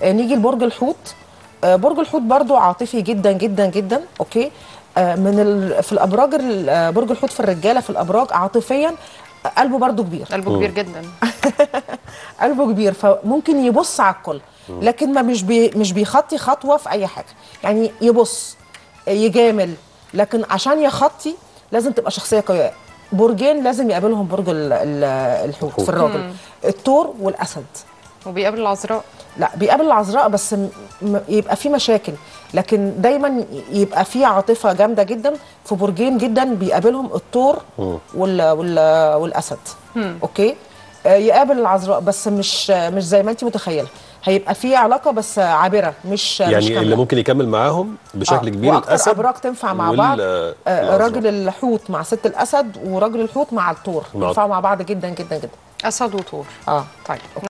آه، نيجي لبرج الحوت آه، برج الحوت برضو عاطفي جدا جدا جدا اوكي آه، من ال... في الابراج ال- آه، برج الحوت في الرجاله في الابراج عاطفيا آه، قلبه برضو كبير قلبه كبير جدا قلبه كبير فممكن يبص على الكل لكن ما مش بي مش بيخطي خطوه في اي حاجه يعني يبص يجامل لكن عشان يخطي لازم تبقى شخصيه قويه برجين لازم يقابلهم برج ال- ال- الحوت في الراجل الثور والاسد وبيقابل العذراء لا بيقابل العذراء بس م- م- يبقى في مشاكل لكن دايما يبقى في عاطفه جامده جدا في برجين جدا بيقابلهم الثور وال وال والاسد اوكي آه، يقابل العذراء بس مش مش زي ما انت متخيله هيبقى في علاقه بس عابره مش مش يعني اللي كاملة. ممكن يكمل معاهم بشكل آه، كبير واكتر الاسد ابراج تنفع مع وال- بعض آه، آه، العذراء. راجل الحوت مع ست الاسد وراجل الحوت مع الثور مع- ينفعوا مع بعض جدا جدا جدا اسد وطور اه طيب